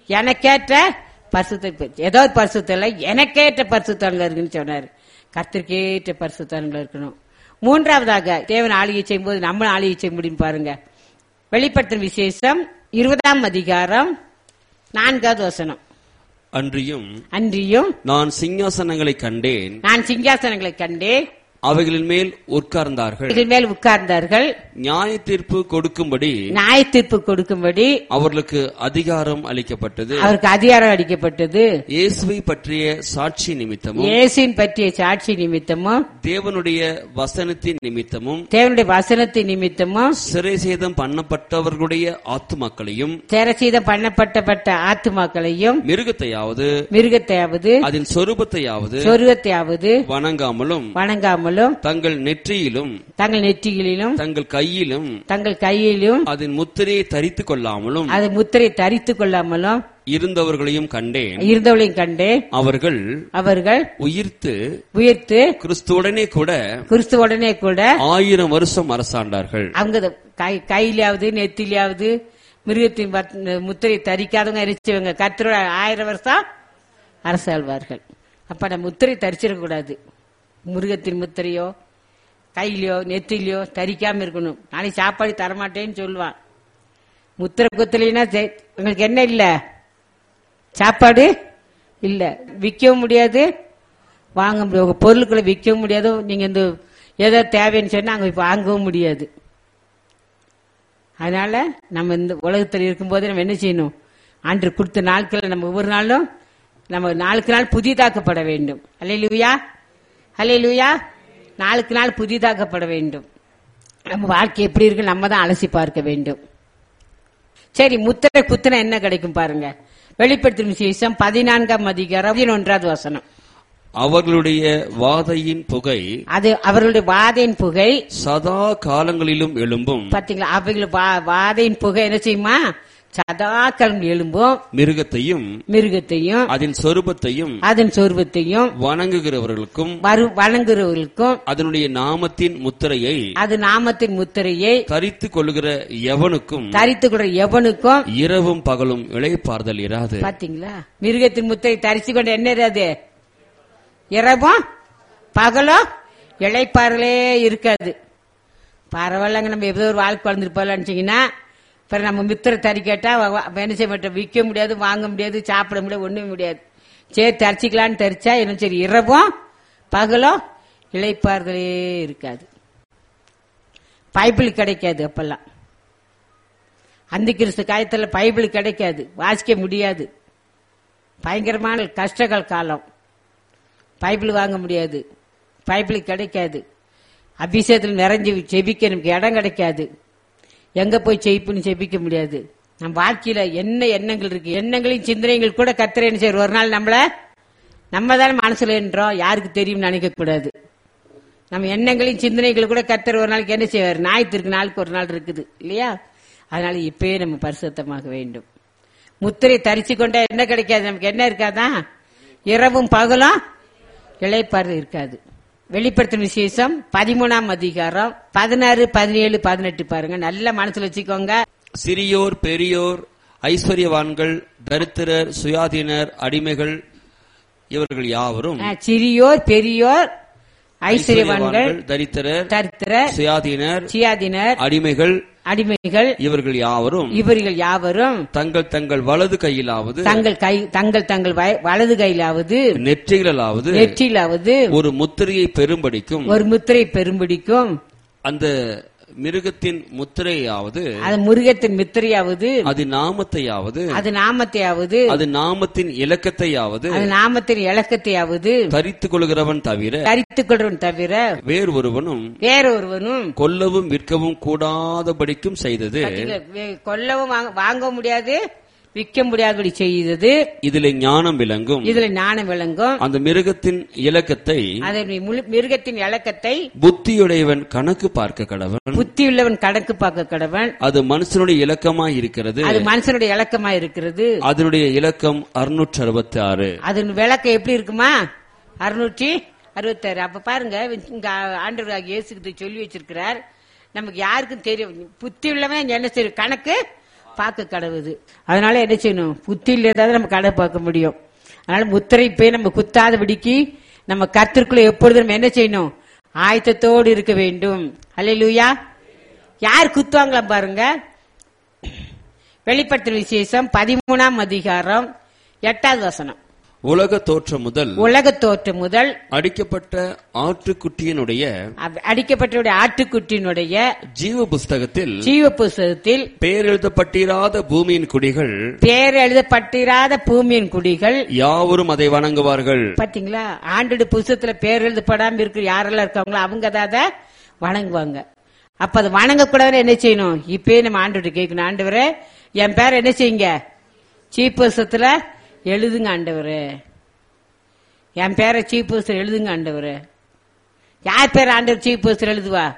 எனக்கேற்ற பரிசுத்த ஏதோ ஒரு பரிசுத்தம் இல்லை எனக்கேற்ற பரிசுத்தங்கள் இருக்குன்னு சொன்னாரு கத்திரிக்கேற்ற பரிசுத்தங்கள் இருக்கணும் மூன்றாவதாக தேவன் ஆளுகை செய்யும்போது நம்ம ஆளுகை செய்ய முடியும் பாருங்க வெளிப்படுத்தும் விசேஷம் இருபதாம் அதிகாரம் நான்காவது வசனம் அன்றியும் அன்றியும் நான் சிங்காசனங்களை கண்டேன் நான் சிங்காசனங்களை கண்டேன் அவைகளின் மேல் உட்கார்ந்தார்கள் இதன் மேல் உட்கார்ந்தார்கள் நியாய தீர்ப்பு கொடுக்கும்படி நியாய தீர்ப்பு கொடுக்கும்படி அவர்களுக்கு அதிகாரம் அளிக்கப்பட்டது அவருக்கு அதிகாரம் அளிக்கப்பட்டது இயேசுவை பற்றிய சாட்சி நிமித்தமும் இயேசுவின் பற்றிய சாட்சி நிமித்தமும் தேவனுடைய வசனத்தின் நிமித்தமும் தேவனுடைய வசனத்தின் நிமித்தமும் சிறை சேதம் பண்ணப்பட்டவர்களுடைய ஆத்துமாக்களையும் தெரசீதம் பண்ணப்பட்டப்பட்ட ஆத்துமாக்களையும் மிருகத்தையாவது மிருகத்தையாவது அதன் சொரூபத்தையாவது சொருவத்தையாவது வணங்காமலும் வணங்காமலும் தங்கள் நெற்றியிலும் தங்கள் நெற்றிகளிலும் தங்கள் கையிலும் தங்கள் கையிலும் அதன் முத்திரையை தரித்துக் கொள்ளாமலும் அது முத்திரை தரித்துக் கொள்ளாமலும் இருந்தவர்களையும் கண்டேன் இருந்தவளையும் கண்டு அவர்கள் அவர்கள் உயிர்த்து உயிர்த்து கிறிஸ்துவுடனே கூட கிறிஸ்துவுடனே கூட ஆயிரம் வருஷம் அரசாண்டார்கள் அவங்க இத கை கையிலாவது நெத்திலாவது மிருகத்தின் வத்- முத்திரை தரிக்காதவங்க எரிச்சவங்க கத்தரோட ஆயிரம் வருஷம் அரசாழ்வார்கள் அப்ப நம்ம முத்திரை தரிச்சிடக்கூடாது மிருகத்தின் முத்திரையோ கையிலயோ நெத்திலையோ தரிக்காம இருக்கணும் நாளைக்கு சாப்பாடு தரமாட்டேன்னு சொல்லுவான் முத்திரை குத்தலைன்னா செ- உங்களுக்கு என்ன இல்ல சாப்பாடு இல்ல விற்கவும் முடியாது வாங்க முடியாது உங்க பொருட்களை விற்கவும் முடியாது நீங்க இந்த ஏதோ தேவைன்னு சொன்னா அங்க போய் வாங்கவும் முடியாது அதனால நம்ம இந்த உலகத்தில் இருக்கும்போது நம்ம என்ன செய்யணும் அன்று கொடுத்த நாட்கள் நம்ம ஒவ்வொரு நாளும் நம்ம நாளுக்கு நாள் புதிதாக்கப்பட வேண்டும் அல்லையா அல்லையா நாளுக்கு நாள் புதிதாக்கப்பட வேண்டும் நம்ம வாழ்க்கை எப்படி இருக்கு நம்ம தான் அலசி பார்க்க வேண்டும் சரி முத்திரை குத்துனா என்ன கிடைக்கும் பாருங்க வெளிப்படுத்தும் விசேஷம் பதினான்காம் அதிகாரம் பதினொன்றாவது வசனம் அவர்களுடைய வாதையின் புகை அது அவர்களுடைய வாதையின் புகை சதா காலங்களிலும் எழும்பும் பாத்தீங்களா அவைகள் வா- வாதையின் புகை என்ன செய்யுமா சதாக்களம் எழும்பும் மிருகத்தையும் மிருகத்தையும் அதன் சொரூபத்தையும் அதன் சொருபத்தையும் வணங்குகிறவர்களுக்கும் வரு வணங்குறவர்களுக்கும் அதனுடைய நாமத்தின் முத்திரையை அது நாமத்தின் முத்திரையை தரித்துக் கொள்ளுகிற எவனுக்கும் தரித்துக் கொள்ற எவனுக்கும் இரவும் பகலும் இளைப்பாறுதல் இராது பாத்தீங்களா மிருகத்தின் முத்திரை தரிச்சு கொண்டு என்ன அது இரவும் பகலும் இழைப்பாறலே இருக்காது பரவாயில்லங்க நம்ம ஏதோ ஒரு வாழ்க்கை வளர்ந்துருப்போம்னு நினைச்சீங்கன்னா அப்புறம் நம்ம மித்திரை தறி கேட்டா வ- வ- என்ன செய்ய மாட்டோம் விற்க முடியாது வாங்க முடியாது சாப்பிட முடியாது ஒண்ணுமே முடியாது சரி தரிச்சிக்கலான்னு தரிச்சா என்ன சரி இரவும் பகலும் இழைப்பாறுதலே இருக்காது பைபிள் கிடைக்காது அப்பெல்லாம் அந்த கிறிஸ்து காலத்துல பைபிள் கிடைக்காது வாசிக்க முடியாது பயங்கரமான கஷ்டங்கள் காலம் பைபிள் வாங்க முடியாது பைபிள் கிடைக்காது அபிஷேகத்தில் நிறைஞ்சு செபிக்க நமக்கு இடம் கிடைக்காது எங்க போய் செய்ப்புன்னு செபிக்க முடியாது நம்ம வாழ்க்கையில என்ன எண்ணங்கள் இருக்கு எண்ணங்களையும் சிந்தனைகள் கூட கத்துறேன்னு சரி ஒரு நாள் நம்மள நம்ம தானே மனசுல என்றோம் யாருக்கு தெரியும் நினைக்க கூடாது நம்ம எண்ணங்களையும் சிந்தனைகள் கூட கத்தர் ஒரு நாளைக்கு என்ன செய்வார் ஞாயிற்றுக்கு நாளுக்கு ஒரு நாள் இருக்குது இல்லையா அதனால இப்பயே நம்ம பரிசுத்தமாக வேண்டும் முத்திரை தரிச்சு கொண்டா என்ன கிடைக்காது நமக்கு என்ன இருக்காதா இரவும் பகலும் இளைப்பாறு இருக்காது வெளிப்படுத்தும் விசேஷம் பதிமூணாம் அதிகாரம் பதினாறு பதினேழு பதினெட்டு பாருங்க நல்ல மனசுல வச்சுக்கோங்க சிறியோர் பெரியோர் ஐஸ்வர்யவான்கள் தரித்திரர் சுயாதீனர் அடிமைகள் இவர்கள் யாவரும் அஹ், சிறியோர் பெரியோர் ஐஸ்வர்யவான்கள் தரித்திரர் தரித்திர சுயாதீனர் சியாதினர் அடிமைகள் அடிமைகள் இவர்கள் யாவரும் இவர்கள் யாவரும் தங்கள் தங்கள் வலது கையிலாவது தங்கள் கை தங்கள் தங்கள் வய- வலது கையிலாவது நெற்றிகளாவது நெற்றிலாவது ஒரு முத்திரையை பெரும்படிக்கும் ஒரு முத்திரை பெரும்பிடிக்கும் அந்த மிருகத்தின் முத்திரையாவது அது முருகத்தின் முத்திரையாவது அது நாமத்தையாவது அது நாமத்தையாவது அது நாமத்தின் இலக்கத்தையாவது அது நாமத்தின் இலக்கத்தையாவது தரித்துக் கொள்கிறவன் தவிர தரித்துக் கொள்றவன் தவிர வேறு ஒருவனும் வேறொருவனும் கொல்லவும் விற்கவும் கூடாதபடிக்கும் செய்தது இல்ல, வே- கொல்லவும் வாங்க- வாங்க முடியாது விற்க முடியாதபடி செய்தது இதிலே ஞானம் விளங்கும் இதுல ஞானம் விளங்கும் அந்த மிருகத்தின் இலக்கத்தை அதை முழு- மிருகத்தின் இலக்கத்தை புத்தியுடையவன் கணக்கு பார்க்க கடவன் புத்தியுள்ளவன் கணக்கு பார்க்க கடவன் அது மனுஷனுடைய இலக்கமாய் இருக்கிறது அது மனுஷனுடைய இலக்கமா இருக்கிறது அதனுடைய இலக்கம் அறுநூற்று அறுபத்தி ஆறு அதன் விளக்கம் எப்படி இருக்குமா அறுநூற்றி அறுபத்தாறு அப்ப பாருங்க இங்க ஆண்டவராக இயேசுக்கு சொல்லி வச்சிருக்கிறார் நமக்கு யாருக்கும் தெரியும் புத்தி உள்ளவன் என்ன செய்யும் கணக்கு பார்க்க கடவுது அதனால என்ன செய்யணும் புத்தியில் இருந்தாலும் நம்ம கடை பார்க்க முடியும் அதனால முத்திரை போய் நம்ம குத்தாதபடிக்கு நம்ம கத்திற்குள்ள எப்பொழுதும் நம்ம என்ன செய்யணும் ஆயத்தத்தோடு இருக்க வேண்டும் அல்லேலூயா யார் குத்துவாங்களா பாருங்க வெளிப்படுத்தல் விசேஷம் பதிமூணாம் அதிகாரம் எட்டாவது வசனம் உலக தோற்றம் முதல் உலக தோற்றம் முதல் அடிக்கப்பட்ட ஆட்டுக்குட்டியினுடைய அவ்- அடிக்கப்பட்டவருடைய ஆட்டுக்குட்டியினுடைய ஜீவ புஸ்தகத்தில் ஜீவ புஸ்தகத்தில் பேர் எழுதப்பட்டிராத பூமியின் குடிகள் பேர் எழுதப்பட்டிராத பூமியின் குடிகள் யாவரும் அதை வணங்குவார்கள் பாத்தீங்களா ஆண்டோட புஸ்தகத்துல பேர் எழுதப்படாம இருக்கிற யாரெல்லாம் இருக்காங்களோ அவங்க தான் அதை வணங்குவாங்க அப்ப அது வணங்கக்கூடாதுன்னு என்ன செய்யணும் இப்பயே நம்ம ஆண்டோட கேட்கணும் ஆண்டவரே என் பேர் என்ன செய்யுங்க சீப் புஸ்தகத்துல எழுதுங்க ஆண்டவரே என் பேரை சீப் புஸ்தகம் எழுதுங்க ஆண்டவரே யார் பேர் ஆண்டவர் சீப் புஸ்தகம் எழுதுவா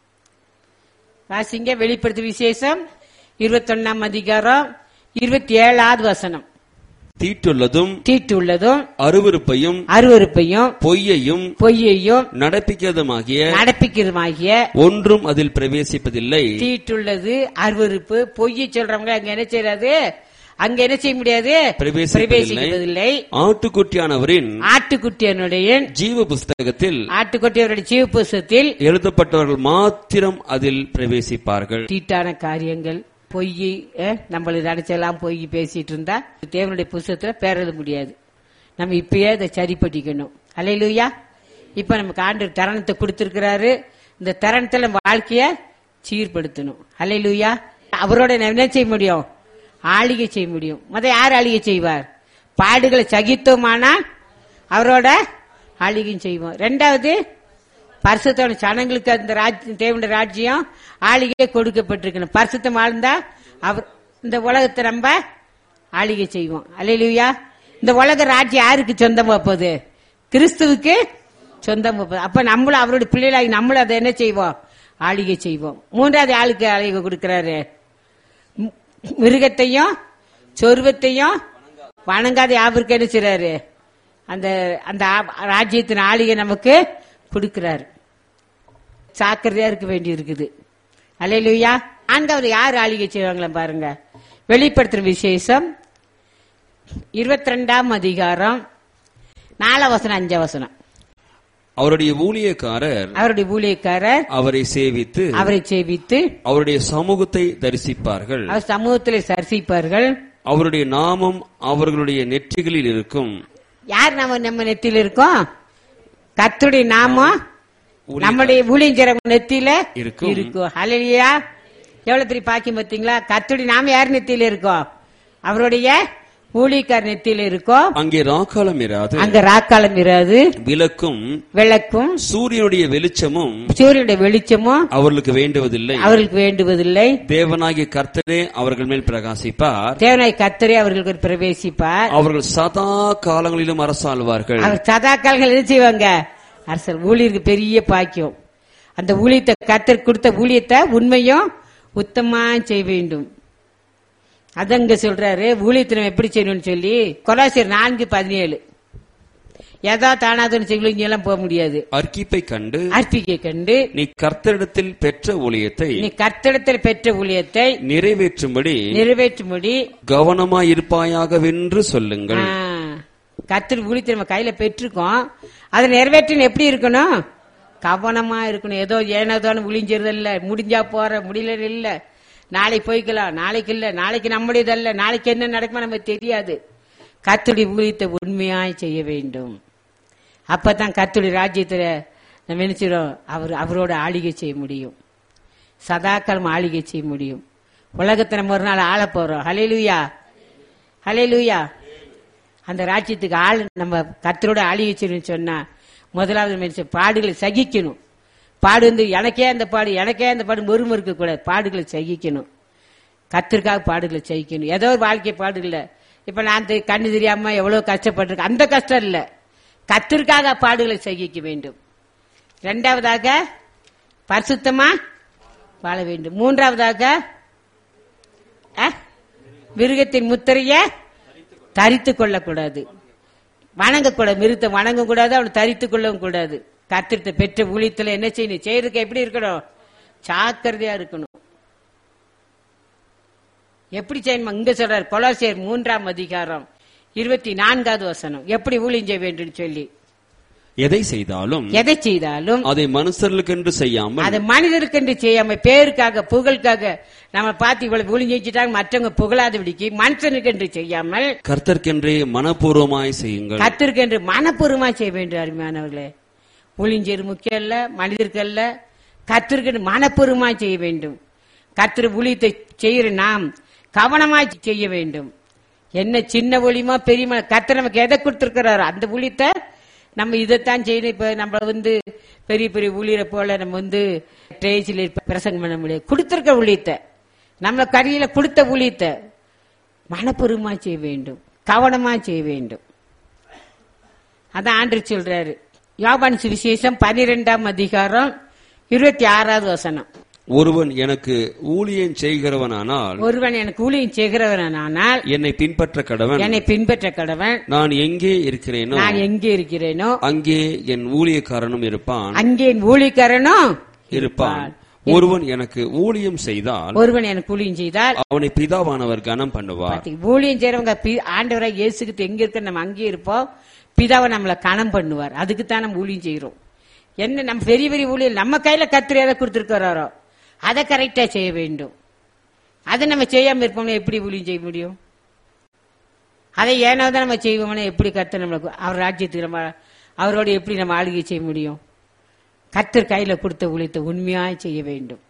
வாசிங்க வெளிப்படுத்து விசேஷம் இருபத்தொன்னாம் அதிகாரம் இருபத்தி ஏழாவது வசனம் தீட்டுள்ளதும் தீட்டு உள்ளதும் அருவருப்பையும் அருவருப்பையும் பொய்யையும் பொய்யையும் நடப்பிக்கிறதுமாகிய நடப்பிக்கிறதுமாகிய ஒன்றும் அதில் பிரவேசிப்பதில்லை தீட்டுள்ளது அருவருப்பு பொய்யை சொல்றவங்க அங்க என்ன செய்யறாது அங்க என்ன செய்ய முடியாது பிரவேசிப்பதில்லை பிரவேசிப்பதில்லை ஆட்டுக்குட்டியானவரின் ஆட்டுக்குட்டியனுடைய ஜீவ புஸ்தகத்தில் ஆட்டுக்குட்டியவருடைய ஜீவ புஸ்தகத்தில் எழுதப்பட்டவர்கள் மாத்திரம் அதில் பிரவேசிப்பார்கள் தீட்டான காரியங்கள் பொய் நம்மளுக்கு நினைச்செல்லாம் பொய் பேசிட்டு இருந்தா தேவனுடைய புஸ்தகத்துல பேர் எழுத முடியாது நம்ம இப்பயே அதை சரிப்பட்டிக்கணும் அலையிலுயா இப்ப நமக்கு ஆண்டு தருணத்தை கொடுத்திருக்கிறாரு இந்த தருணத்துல நம்ம வாழ்க்கைய சீர்படுத்தணும் அலையிலுயா அவரோட நம்ம என்ன செய்ய முடியும் ஆளிகை செய்ய முடியும் முத யார் ஆளிகை செய்வார் பாடுகளை சகித்தோமானா அவரோட ஆளிகையும் செய்வோம் ரெண்டாவது பரிசுத்தோட ஜனங்களுக்கு அந்த ராஜ்யம் தேவனுடைய ராஜ்யம் ஆளிகை கொடுக்கப்பட்டிருக்கணும் பரிசுத்தம் வாழ்ந்தா அவர் இந்த உலகத்தை நம்ம ஆளிகை செய்வோம் அல்லையா இந்த உலக ராஜ்யம் யாருக்கு சொந்தமா போகுது கிறிஸ்துவுக்கு சொந்தமா போகுது அப்ப நம்மளும் அவருடைய பிள்ளைகளாகி நம்மளும் அதை என்ன செய்வோம் ஆளிகை செய்வோம் மூன்றாவது ஆளுக்கு ஆளிகை கொடுக்கிறாரு மி- மிருகத்தையும் சொருவத்தையும் வணங்காத யாவருக்கு என்ன செய்றாரு அந்த அந்த ஆ- ராஜ்யத்தின் ஆளிகை நமக்கு கொடுக்கிறாரு சாக்கிரதையா இருக்க வேண்டி இருக்குது அலையிலுயா நான்காவது யார் ஆளிகை செய்வாங்களா பாருங்க வெளிப்படுத்துற விசேஷம் இருபத்தி ரெண்டாம் அதிகாரம் நாலாம் வசனம் அஞ்சாம் வசனம் அவருடைய ஊழியக்காரர் அவருடைய ஊழியக்காரர் அவரை சேவித்து அவரை சேவித்து அவருடைய சமூகத்தை தரிசிப்பார்கள் அவர் சமூகத்தில் சரிசிப்பார்கள் அவருடைய நாமம் அவர்களுடைய நெற்றிகளில் இருக்கும் யார் நம்ம நம்ம நெத்தியில இருக்கோம் கர்த்தருடைய நாமம் நம்முடைய ஊழியஞ்சரவங்க நெத்தியில இருக்கும். இருக்கும் ஹalleluya எவ்வளவு பெரிய பாக்கியம் பார்த்தீங்களா கர்த்தருடைய நாம யார் நெத்தியில இருக்கோம் அவருடைய ஊழியக்கார் நெத்தியில இருக்கும் அங்கே ராக்காலம் இராது அங்க ராக்காலம் இராது விளக்கும் விளக்கும் சூரியனுடைய வெளிச்சமும் சூரியனுடைய வெளிச்சமும் அவர்களுக்கு வேண்டுவதில்லை அவர்களுக்கு வேண்டுவதில்லை தேவனாகிய கர்த்தரே அவர்கள் மேல் பிரகாசிப்பார் தேவனாய் கர்த்தரே அவர்களுக்கு பிரவேசிப்பார் அவர்கள் சதா காலங்களிலும் அரசாழ்வார்கள் அவர் சதாக்கால்கள் என்ன செய்வாங்க அரசர் ஊழியருக்கு பெரிய பாக்கியம் அந்த ஊழியத்தை கத்தர் கொடுத்த ஊழியத்தை உண்மையும் உத்தமா செய்ய வேண்டும் அதங்க சொல்றாரு ஊழியத்தை நம்ம எப்படி செய்யணும்னு சொல்லி கொலாசியர் நான்கு பதினேழு ஏதோ தானாதுன்னு செய்யணும் இங்க எல்லாம் போக முடியாது அர்க்கிப்பை கண்டு அர்ப்பிக்கை கண்டு நீ கர்த்தரிடத்தில் பெற்ற ஊழியத்தை நீ கர்த்தடத்தில் பெற்ற ஊழியத்தை நிறைவேற்றும்படி நிறைவேற்றும்படி கவனமாயிருப்பாயாகவென்று சொல்லுங்கள் கத்திரி ஊழியத்தை நம்ம கையில பெற்றிருக்கோம் அதை நிறைவேற்றின எப்படி இருக்கணும் கவனமா இருக்கணும் ஏதோ ஏனோதானு உளிஞ்சிருது இல்ல முடிஞ்சா போற முடியல இல்ல நாளைக்கு போய்க்கலாம் நாளைக்கு இல்ல நாளைக்கு நம்முடையதல்ல நாளைக்கு என்ன நடக்குமோ நமக்கு தெரியாது கத்துடைய ஊழியத்தை உண்மையாய் செய்ய வேண்டும் அப்பதான் கத்துடைய ராஜ்யத்துல நம்ம என்ன செய்றோம் அவர் அவரோட ஆளிகை செய்ய முடியும் சதாக்காலம் ஆளிகை செய்ய முடியும் உலகத்தை நம்ம ஒரு நாள் ஆள போறோம் ஹலே ஹலே அந்த ராஜ்யத்துக்கு ஆள் நம்ம கத்தரோட ஆளிகை செய்யணும்னு சொன்னா முதலாவது மனுஷன் பாடுகளை சகிக்கணும் பாடு வந்து எனக்கே அந்த பாடு எனக்கே அந்த பாடு மொறும இருக்க கூடாது பாடுகளை சகிக்கணும் கத்திற்காக பாடுகளை சகிக்கணும் ஏதோ ஒரு வாழ்க்கை பாடு இல்ல இப்ப நான் தெ- கண்ணு தெரியாம எவ்வளவு கஷ்டப்பட்டிருக்கேன் அந்த கஷ்டம் இல்ல கத்திற்காக பாடுகளை சகிக்க வேண்டும் இரண்டாவதாக பரிசுத்தமா வாழ வேண்டும் மூன்றாவதாக அஹ், மிருகத்தின் முத்திரைய தரித்து கொள்ளக்கூடாது வணங்கக்கூடாது மிருகத்தை வணங்க கூடாது அவனை தரித்து கொள்ளவும் கூடாது கத்திரத்தை பெற்ற ஊழியத்துல என்ன செய்யணும் செய்யறதுக்கு எப்படி இருக்கணும் ஜாக்கிரதையா இருக்கணும் எப்படி செய்யணுமா இங்க சொல்றாரு கொலாசியர் மூன்றாம் அதிகாரம் இருபத்தி நான்காவது வசனம் எப்படி ஊழியம் செய்ய வேண்டும் சொல்லி எதை செய்தாலும் எதை செய்தாலும் அதை மனுஷர்களுக்கென்று செய்யாமல் அது மனிதருக்கென்று செய்யாம பேருக்காக புகழுக்காக நம்ம பார்த்து இவ்வளவு ஊழியம் செஞ்சுட்டாங்க மற்றவங்க புகழாதபடிக்கு மனுஷனுக்கென்று செய்யாமல் கர்த்தர்க்கென்றே மனப்பூர்வமாய் செய்யுங்கள் கத்திருக்கென்று மனப்பூர்வமா செய்ய வேண்டும் அருமையானவர்களே ஊழியஞ்சேரு முக்கியம் இல்ல மனிதருக்கு அல்ல கத்திருக்கென்று மனப்பூர்வமா செய்ய வேண்டும் கத்திர ஊழியத்தை செய்கிற நாம் கவனமா செய்ய வேண்டும் என்ன சின்ன ஒளியுமா பெரியமா கத்திர நமக்கு எதை கொடுத்திருக்கிறாரோ அந்த ஊழியத்தை நம்ம இதைத்தான் செய்யணும் இப்ப நம்ம வந்து பெரிய பெரிய ஊழியரை போல நம்ம வந்து ஸ்டேஜில் பிரசங்கம் பண்ண முடியாது கொடுத்திருக்க ஊழியத்தை நம்ம கரையில கொடுத்த ஊழியத்தை மனப்பூர்வமா செய்ய வேண்டும் கவனமா செய்ய வேண்டும் அதான் ஆண்டு சொல்றாரு யோபான் சுவிசேஷம் பனிரெண்டாம் அதிகாரம் இருபத்தி ஆறாவது வசனம் ஒருவன் எனக்கு ஊழியம் செய்கிறவனானால் ஒருவன் எனக்கு ஊழியம் செய்கிறவனானால் என்னை பின்பற்ற கடவன் என்னை பின்பற்ற கடவன் நான் எங்கே இருக்கிறேனோ நான் எங்கே இருக்கிறேனோ அங்கே என் ஊழியக்காரனும் இருப்பான் அங்கே என் ஊழியக்காரனும் இருப்பான் ஒருவன் எனக்கு ஊழியம் செய்தால் ஒருவன் எனக்கு ஊழியம் செய்தால் அவனை பிதாவானவர் கனம் பண்ணுவார் பாத்தீங்க, ஊழியம் செய்யறவங்க பி- ஆண்டவராக இயேசுக்கு எங்க இருக்க நம்ம அங்கே இருப்போம் பிதாவை நம்மளை கணம் பண்ணுவார் அதுக்கு தான் நம்ம ஊழியம் செய்யறோம் என்ன நம்ம பெரிய பெரிய ஊழியம் நம்ம கையில கத்திரி எதை கொடுத்துருக்கிறாரோ அதை கரெக்டா செய்ய வேண்டும் அதை நம்ம செய்யாம இருப்போம்னா எப்படி ஊழியம் செய்ய முடியும் அதை ஏனோ தான் நம்ம செய்வோம்னா எப்படி கத்து நம்மளுக்கு அவர் ராஜ்யத்துக்கு நம்ம அவரோட எப்படி நம்ம ஆளுகை செய்ய முடியும் கத்தர் கையில கொடுத்த ஊழியத்தை உண்மையாய் செய்ய வேண்டும்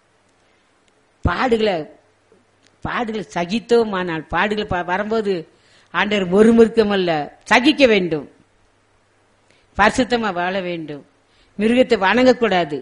பாடுகளை பாடுகள் சகித்தோமானால் பாடுகள் ப- வரும்போது ஆண்டவர் முறுமுறுக்கம் அல்ல சகிக்க வேண்டும் பரிசுத்தமா வாழ வேண்டும் மிருகத்தை வணங்கக்கூடாது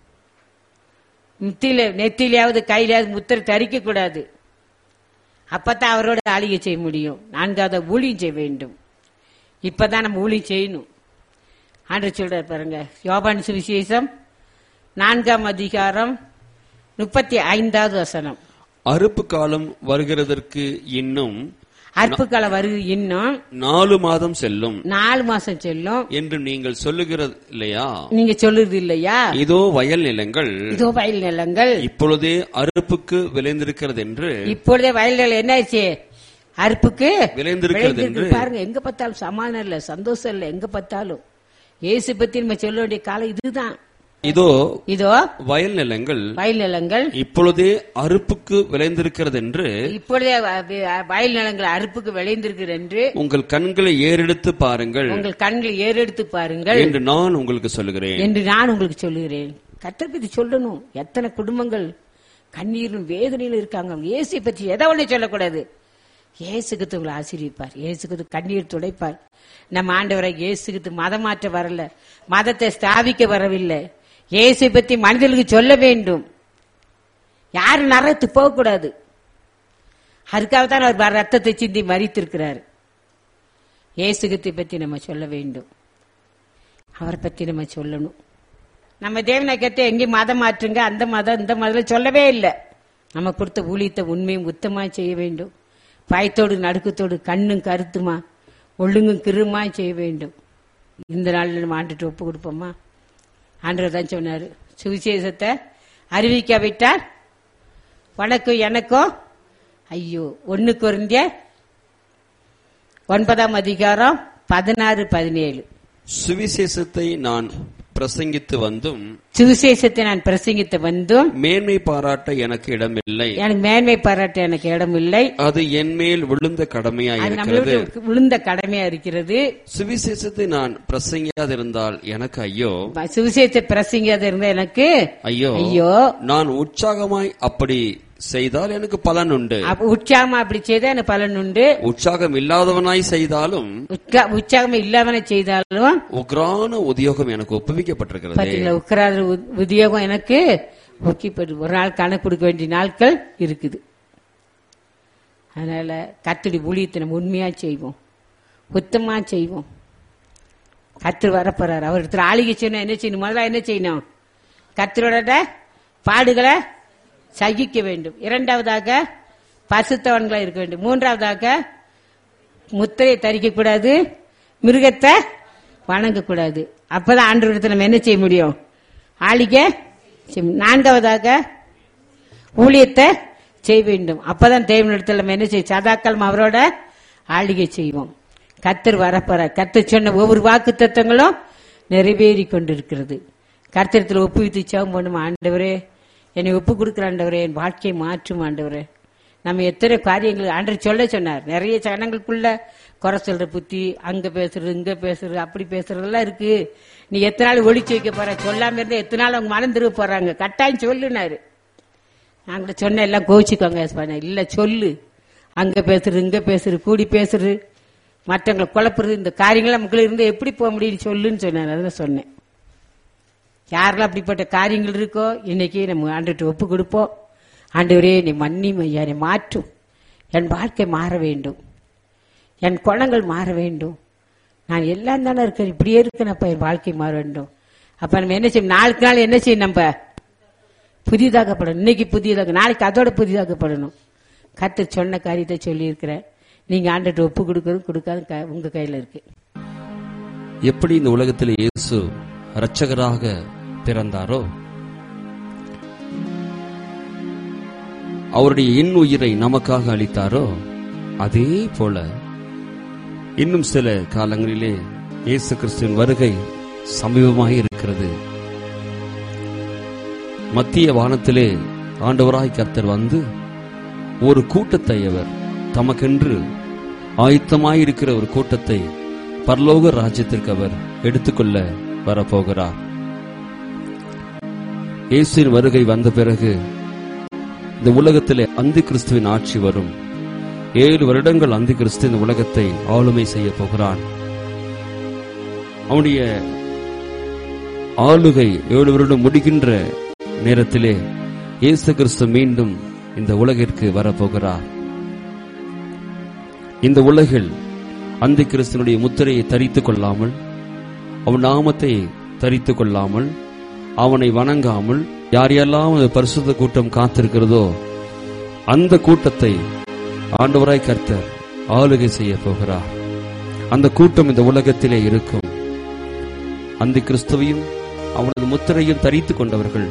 முத்தியில நெத்திலையாவது கையிலாவது முத்திரை தரிக்க கூடாது அப்பதான் அவரோட ஆளுகை செய்ய முடியும் நான்காவது ஊழியம் செய்ய வேண்டும் இப்பதான் நம்ம ஊழியம் செய்யணும் ஆண்டு சொல்றார் பாருங்க யோபான் சுவிசேஷம் நான்காம் அதிகாரம் முப்பத்தி ஐந்தாவது வசனம் அறுப்பு காலம் வருகிறதற்கு இன்னும் அற்புக்களை வருது இன்னும் நாலு மாதம் செல்லும் நாலு மாசம் செல்லும் என்று நீங்கள் சொல்லுகிறது இல்லையா நீங்க சொல்லுறது இல்லையா இதோ வயல் நிலங்கள் இதோ வயல் நிலங்கள் இப்பொழுதே அறுப்புக்கு விளைந்திருக்கிறது என்று இப்பொழுதே வயல் நிலம் என்ன ஆயிடுச்சு அறுப்புக்கு விளைந்திருக்கிறது விளைந்திருக்கு. என்று பாருங்க எங்க பார்த்தாலும் சமாதானம் இல்ல சந்தோஷம் இல்ல எங்க பார்த்தாலும் இயேசு பத்தி நம்ம சொல்ல வேண்டிய காலம் இதுதான் இதோ இதோ வயல் நிலங்கள் வயல் நிலங்கள் இப்பொழுதே அறுப்புக்கு விளைந்திருக்கிறது என்று இப்பொழுதே வ- வ- வயல் நிலங்கள் அறுப்புக்கு விளைந்திருக்கிறது என்று உங்கள் கண்களை ஏறெடுத்து பாருங்கள் உங்கள் கண்கள் ஏறெடுத்து பாருங்கள் என்று நான் உங்களுக்கு சொல்லுகிறேன் என்று நான் உங்களுக்கு சொல்லுகிறேன் கத்தர் பத்தி சொல்லணும் எத்தனை குடும்பங்கள் கண்ணீரும் வேதனையிலும் இருக்காங்க இயேசு பற்றி எதை ஒண்ணு சொல்லக்கூடாது இயேசுக்கு உங்களை ஆசீர்விப்பார் இயேசுக்கு கண்ணீர் துடைப்பார் நம்ம ஆண்டவரை இயேசுக்கு மதம் மாற்ற வரல மதத்தை ஸ்தாபிக்க வரவில்லை இயேசு பத்தி மனிதர்களுக்கு சொல்ல வேண்டும் யாரும் நரத்து போகக்கூடாது அதுக்காகத்தான் அவர் ரத்தத்தை சிந்தி மறித்திருக்கிறார் இயேசுகத்தை பத்தி நம்ம சொல்ல வேண்டும் அவரை பத்தி நம்ம சொல்லணும் நம்ம தேவனை கேட்டு எங்கேயும் மதம் மாற்றுங்க அந்த மதம் இந்த மதம் சொல்லவே இல்லை நம்ம கொடுத்த ஊழியத்தை உண்மையும் உத்தமா செய்ய வேண்டும் பயத்தோடு நடுக்கத்தோடு கண்ணும் கருத்துமா ஒழுங்கும் கிருமா செய்ய வேண்டும் இந்த நாளில் நம்ம ஆண்டுட்டு ஒப்பு கொடுப்போமா ஆண்டவர் தான் சொன்னாரு சுவிசேஷத்தை அறிவிக்காவிட்டால் உனக்கும் எனக்கும் ஐயோ ஒன்னு குறைந்த ஒன்பதாம் அதிகாரம் பதினாறு பதினேழு சுவிசேஷத்தை நான் பிரசங்கித்து வந்தும் சுவிசேஷத்தை நான் பிரசங்கித்து வந்தும் மேன்மை பாராட்ட எனக்கு இடமில்லை எனக்கு மேன்மை பாராட்ட எனக்கு இடம் இல்லை அது என் மேல் விழுந்த கடமையாய் அது இருக்கிறது நம்மளுக்கு விழுந்த கடமையா இருக்கிறது சுவிசேஷத்தை நான் பிரசங்கியாதிருந்தால் எனக்கு ஐயோ சுவிசேஷத்தை பிரசங்காத இருந்தா எனக்கு ஐயோ ஐயோ நான் உற்சாகமாய் அப்படி செய்தால் எனக்கு பலன் உண்டு அப்ப உற்சாகமா அப்படி செய்தா எனக்கு பலன் உண்டு உற்சாகம் இல்லாதவனாய் செய்தாலும் உற்சா- உற்சாகமா இல்லாமன செய்தாலும் உக்ரான உத்தியோகம் எனக்கு ஒப்புவிக்கப்பட்டிருக்கிறது பாத்தீங்களா உக்கராத உ- உத்தியோகம் எனக்கு ஒக்கிப்படு ஒரு நாள் கணக்கு கொடுக்க வேண்டிய நாட்கள் இருக்குது அதனால கத்தடி ஊழியத்தை நம்ம உண்மையா செய்வோம் உத்தமா செய்வோம் கத்தர் வரப்போறாரு அவர் இடத்துல ஆளுகை செய்யணும் என்ன செய்யணும் முதல்ல என்ன செய்யணும் கத்தரோட பாடுகளை சகிக்க வேண்டும் இரண்டாவதாக பசுத்தவன்களா இருக்க வேண்டும் மூன்றாவதாக முத்திரையை தரிக்க கூடாது மிருகத்தை வணங்கக்கூடாது அப்பதான் ஆண்டு நம்ம என்ன செய்ய முடியும் ஆளிக்க செய்ய முடியும். நான்காவதாக ஊழியத்தை செய்ய வேண்டும் அப்பதான் தேவனிடத்தில் நம்ம என்ன செய்யும் சதாக்காலம் அவரோட ஆளுகை செய்வோம் கத்தர் வரப்போற கத்தர் சொன்ன ஒவ்வொரு வாக்கு தத்துவங்களும் நிறைவேறி கொண்டிருக்கிறது கர்த்தரத்தில் ஒப்புவித்து சேவம் பண்ணும் ஆண்டவரே என்னை ஒப்பு கொடுக்குற ஆண்டவரே என் வாழ்க்கையை மாற்றும் ஆண்டவரே நம்ம எத்தனை காரியங்கள் ஆண்டவர் சொல்ல சொன்னார் நிறைய ஜனங்களுக்குள்ள குறை சொல்ற புத்தி அங்க பேசுறது இங்க பேசுறது அப்படி பேசுறதெல்லாம் இருக்கு நீ எத்தனை நாள் ஒளிச்சு வைக்க போற சொல்லாம இருந்தா எத்தனை நாள் அவங்க மனம் திரும்ப போறாங்க கட்டாயம் சொல்லுனாரு நான் கூட சொன்னேன் எல்லாம் கோச்சிக்கோங்க சொன்னேன் இல்ல சொல்லு அங்க பேசுறது இங்க பேசுறது கூடி பேசுறது மற்றவங்களை குழப்புறது இந்த காரியங்கள் நமக்குள்ள இருந்து எப்படி போக முடியும் சொல்லுன்னு சொன்னார் அதான் சொன்னேன் யாரெல்லாம் அப்படிப்பட்ட காரியங்கள் இருக்கோ இன்னைக்கு நம்ம ஆண்டுகிட்ட ஒப்பு கொடுப்போம் ஆண்டவரே நீ மன்னி ஐயா என்னை மாற்றும் என் வாழ்க்கை மாற வேண்டும் என் குணங்கள் மாற வேண்டும் நான் எல்லாம் தானே இருக்கேன் இப்படியே இருக்கேனப்பா என் வாழ்க்கை மாற வேண்டும் அப்ப நம்ம என்ன செய்யணும் நாளுக்கு நாள் என்ன செய்யணும் நம்ம புதிதாக்கப்படணும் இன்னைக்கு புதியதாக நாளைக்கு அதோட புதிதாக்கப்படணும் கத்து சொன்ன காரியத்தை சொல்லியிருக்கிறேன் நீங்க ஆண்டுட்டு ஒப்பு கொடுக்கறதும் கொடுக்காது க- உங்க கையில இருக்கு எப்படி இந்த உலகத்தில் இயேசு இரட்சகராக பிறந்தாரோ அவருடைய என் உயிரை நமக்காக அளித்தாரோ அதே போல இன்னும் சில காலங்களிலே இயேசு கிறிஸ்துவின் வருகை சமீபமாக இருக்கிறது மத்திய வானத்திலே ஆண்டவராய் கர்த்தர் வந்து ஒரு கூட்டத்தை அவர் தமக்கென்று ஆயத்தமாயிருக்கிற ஒரு கூட்டத்தை பரலோக ராஜ்யத்திற்கு அவர் எடுத்துக்கொள்ள வரப்போகிறார் இயேசுவின் வருகை வந்த பிறகு இந்த உலகத்திலே அந்தி கிறிஸ்துவின் ஆட்சி வரும் ஏழு வருடங்கள் அந்தி கிறிஸ்து இந்த உலகத்தை ஆளுமை செய்ய போகிறான் அவனுடைய ஆளுகை ஏழு வருடம் முடிகின்ற நேரத்திலே இயேசு கிறிஸ்து மீண்டும் இந்த உலகிற்கு வரப்போகிறார் இந்த உலகில் அந்தி கிறிஸ்தனுடைய முத்திரையை தரித்துக் கொள்ளாமல் அவன் நாமத்தை தரித்துக் கொள்ளாமல் அவனை வணங்காமல் யார் யாரெல்லாம் அந்த பரிசுத்த கூட்டம் காத்திருக்கிறதோ அந்த கூட்டத்தை ஆண்டவராய் கர்த்தர் ஆளுகை செய்ய போகிறார் அந்த கூட்டம் இந்த உலகத்திலே இருக்கும் அந்த கிறிஸ்துவையும் அவனது முத்திரையும் தரித்துக் கொண்டவர்கள்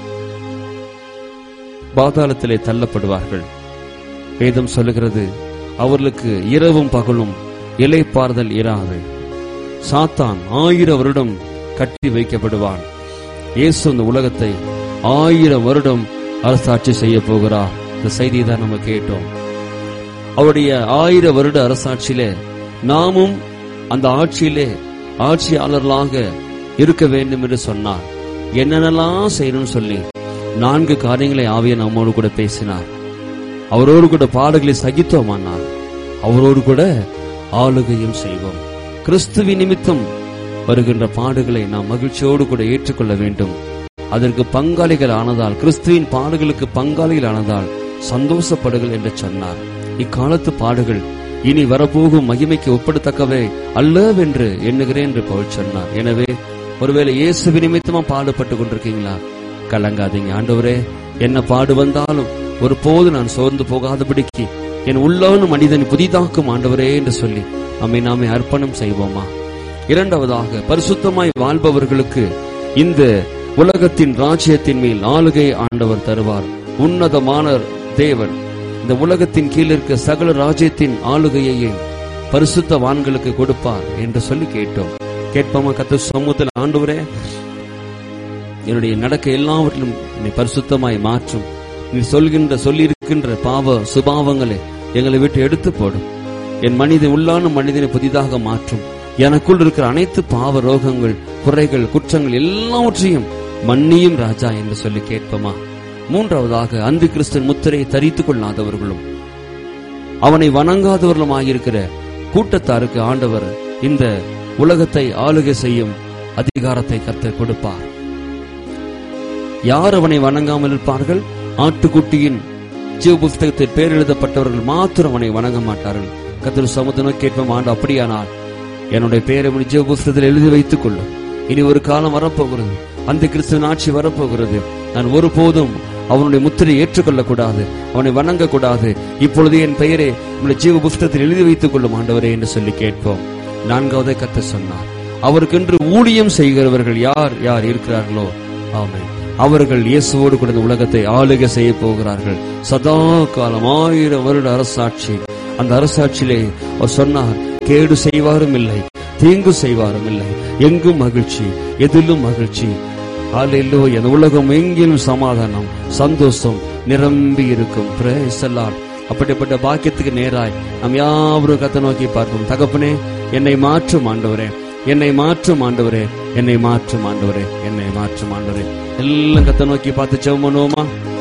பாதாளத்திலே தள்ளப்படுவார்கள் வேதம் சொல்லுகிறது அவர்களுக்கு இரவும் பகலும் இலைப்பாறுதல் இராது சாத்தான் ஆயிரம் வருடம் கட்டி வைக்கப்படுவான் இயேசு இந்த உலகத்தை ஆயிரம் வருடம் அரசாட்சி செய்ய போகிறார் இந்த செய்தியை தான் நம்ம கேட்டோம் அவருடைய ஆயிரம் வருட அரசாட்சியிலே நாமும் அந்த ஆட்சியிலே ஆட்சியாளர்களாக இருக்க வேண்டும் என்று சொன்னார் என்னென்னலாம் செய்யணும்னு சொல்லி நான்கு காரியங்களை ஆவிய நம்மோடு கூட பேசினார் அவரோடு கூட பாடுகளை சகித்தோமானார் அவரோடு கூட ஆளுகையும் செய்வோம் கிறிஸ்துவின் நிமித்தம் வருகின்ற பாடுகளை நாம் மகிழ்ச்சியோடு கூட ஏற்றுக்கொள்ள வேண்டும் அதற்கு பங்காளிகள் ஆனதால் கிறிஸ்துவின் பாடுகளுக்கு பங்காளிகள் ஆனதால் சந்தோஷப்படுகள் என்று சொன்னார் இக்காலத்து பாடுகள் இனி வரப்போகும் மகிமைக்கு ஒப்பிடத்தக்கவை அல்லவென்று எண்ணுகிறேன் என்று பவுல் சொன்னார் எனவே ஒருவேளை இயேசு நிமித்தமா பாடுபட்டு கொண்டிருக்கீங்களா கலங்காதீங்க ஆண்டவரே என்ன பாடு வந்தாலும் ஒருபோது நான் சோர்ந்து போகாதபடிக்கு என் உள்ளவனு மனிதன் புதிதாக்கும் ஆண்டவரே என்று சொல்லி நம்மை நாமே அர்ப்பணம் செய்வோமா இரண்டாவதாக பரிசுத்தமாய் வாழ்பவர்களுக்கு இந்த உலகத்தின் ராஜ்யத்தின் மேல் ஆளுகை ஆண்டவர் தருவார் உன்னதமான தேவன் இந்த உலகத்தின் கீழ் இருக்க சகல ராஜ்யத்தின் ஆளுகையையும் பரிசுத்தவான்களுக்கு கொடுப்பார் என்று சொல்லி கேட்டோம் கேட்போமா கத்த சமூகத்தில் ஆண்டவரே என்னுடைய நடக்க எல்லாவற்றிலும் என்னை பரிசுத்தமாய் மாற்றும் நீ சொல்கின்ற சொல்லியிருக்கின்ற பாவ சுபாவங்களை எங்களை விட்டு எடுத்து போடும் என் மனிதன் உள்ளான மனிதனை புதிதாக மாற்றும் எனக்குள் இருக்கிற அனைத்து பாவ ரோகங்கள் குறைகள் குற்றங்கள் எல்லாவற்றையும் மன்னியும் ராஜா என்று சொல்லி கேட்போமா மூன்றாவதாக அந்து கிறிஸ்தன் முத்திரையை தரித்துக் கொள்ளாதவர்களும் அவனை வணங்காதவர்களுமாயிருக்கிற கூட்டத்தாருக்கு ஆண்டவர் இந்த உலகத்தை ஆளுகை செய்யும் அதிகாரத்தை கர்த்தர் கொடுப்பார் யார் அவனை வணங்காமல் இருப்பார்கள் ஆட்டுக்குட்டியின் ஜீவ புஸ்தகத்தில் பேர் எழுதப்பட்டவர்கள் மாத்திரம் அவனை வணங்க மாட்டார்கள் கத்திர சமுதனம் கேட்போம் ஆண்டு அப்படியானால் என்னுடைய பெயரை உன் ஜீவ புஸ்தகத்தில் எழுதி வைத்துக் கொள்ளும் இனி ஒரு காலம் வரப்போகிறது அந்த கிறிஸ்துவின் ஆட்சி வரப்போகிறது நான் ஒருபோதும் அவனுடைய முத்திரை ஏற்றுக்கொள்ளக் கூடாது அவனை வணங்க கூடாது இப்பொழுது என் பெயரை உங்களுடைய ஜீவ புஸ்தகத்தில் எழுதி வைத்துக் கொள்ளும் ஆண்டவரே என்று சொல்லி கேட்போம் நான்காவதை கத்த சொன்னார் அவருக்கென்று ஊழியம் செய்கிறவர்கள் யார் யார் இருக்கிறார்களோ ஆமென் அவர்கள் இயேசுவோடு கூட இந்த உலகத்தை ஆளுகை செய்ய போகிறார்கள் சதா காலம் ஆயிரம் வருட அரசாட்சி அந்த அரசாட்சியிலே அவர் சொன்னார் கேடு செய்வாரும் இல்லை தீங்கு செய்வாரும் இல்லை எங்கும் மகிழ்ச்சி எதிலும் மகிழ்ச்சி ஹalleluya இந்த உலகம் எங்கிலும் சமாதானம் சந்தோஷம் நிரம்பி இருக்கும் Praise the Lord. அப்படிப்பட்ட பாக்கியத்துக்கு நேராய் நாம் யாவரும் கத்த நோக்கி பார்ப்போம் தகப்பனே என்னை மாற்றும் ஆண்டவரே என்னை மாற்றும் ஆண்டவரே என்னை மாற்றும் ஆண்டவரே என்னை மாற்றும் ஆண்டவரே எல்லாம் கத்த நோக்கி பார்த்து ஜெபம் பண்ணுவோமா